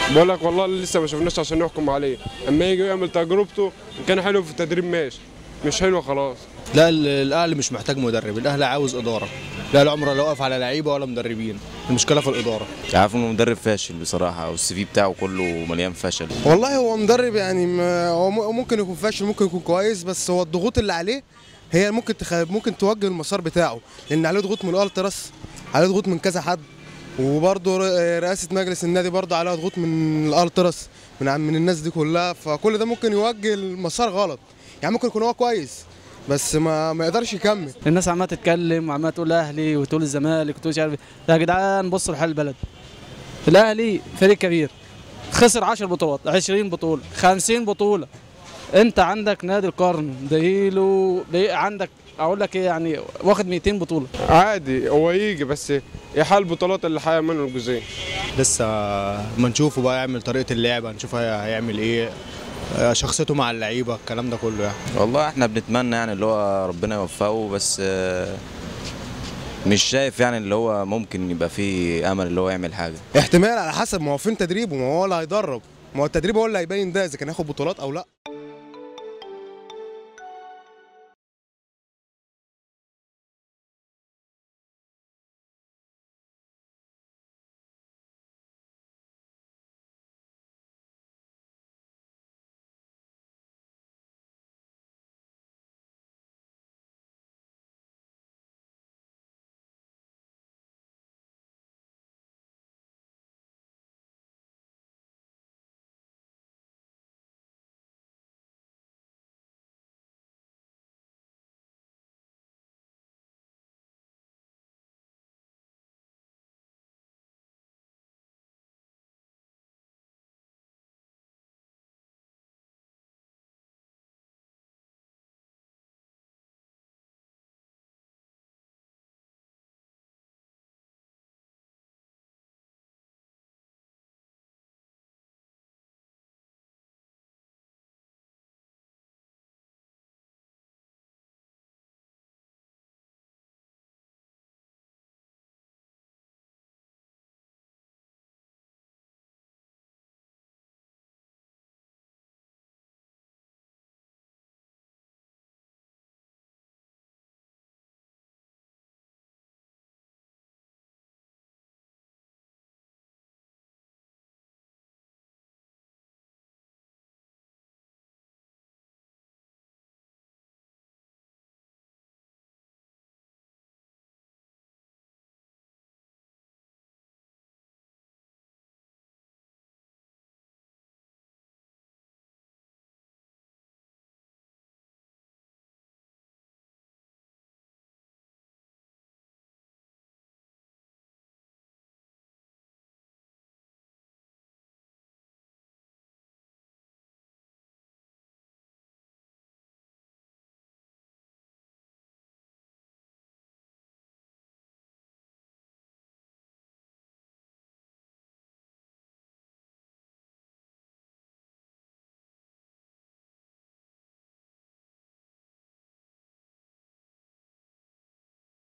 بقول لك والله لسه ما شفناش عشان نحكم عليه اما يجي يعمل تجربته إن كان حلو في التدريب ماشي مش حلو خلاص لا ال- الاهلي مش محتاج مدرب الاهلي عاوز اداره لا العمره لا واقف على لعيبه ولا مدربين المشكله في الاداره عارف انه مدرب فاشل بصراحه والسي في بتاعه كله مليان فشل والله هو مدرب يعني ما هو م- ممكن يكون فاشل ممكن يكون كويس بس هو الضغوط اللي عليه هي ممكن تخ... ممكن توجه المسار بتاعه لان عليه ضغوط من الالتراس عليه ضغوط من كذا حد وبرضه ر- رئاسه مجلس النادي برضه عليها ضغوط من الالتراس من عن- من الناس دي كلها فكل ده ممكن يوجه المسار غلط يعني ممكن يكون هو كويس بس ما ما يقدرش يكمل الناس عماله تتكلم وعماله تقول الاهلي وتقول الزمالك وتقول مش عارف إيه. يا جدعان بصوا لحال البلد الاهلي فريق كبير خسر 10 بطولات 20 بطوله 50 بطوله انت عندك نادي القرن دايله بقى عندك اقول لك ايه يعني واخد 200 بطوله عادي هو يجي بس يحل البطولات اللي حقق منه الجزئين لسه ما نشوفه بقى يعمل طريقه اللعب هنشوف هي- هيعمل ايه آه، شخصيته مع اللعيبه الكلام ده كله يعني والله احنا بنتمنى يعني اللي هو ربنا يوفقه بس آه، مش شايف يعني اللي هو ممكن يبقى فيه امل اللي هو يعمل حاجه احتمال على حسب ما هو فين تدريبه ما هو اللي هيدرب ما هو التدريب هو اللي هيبين ده اذا كان هياخد بطولات او لا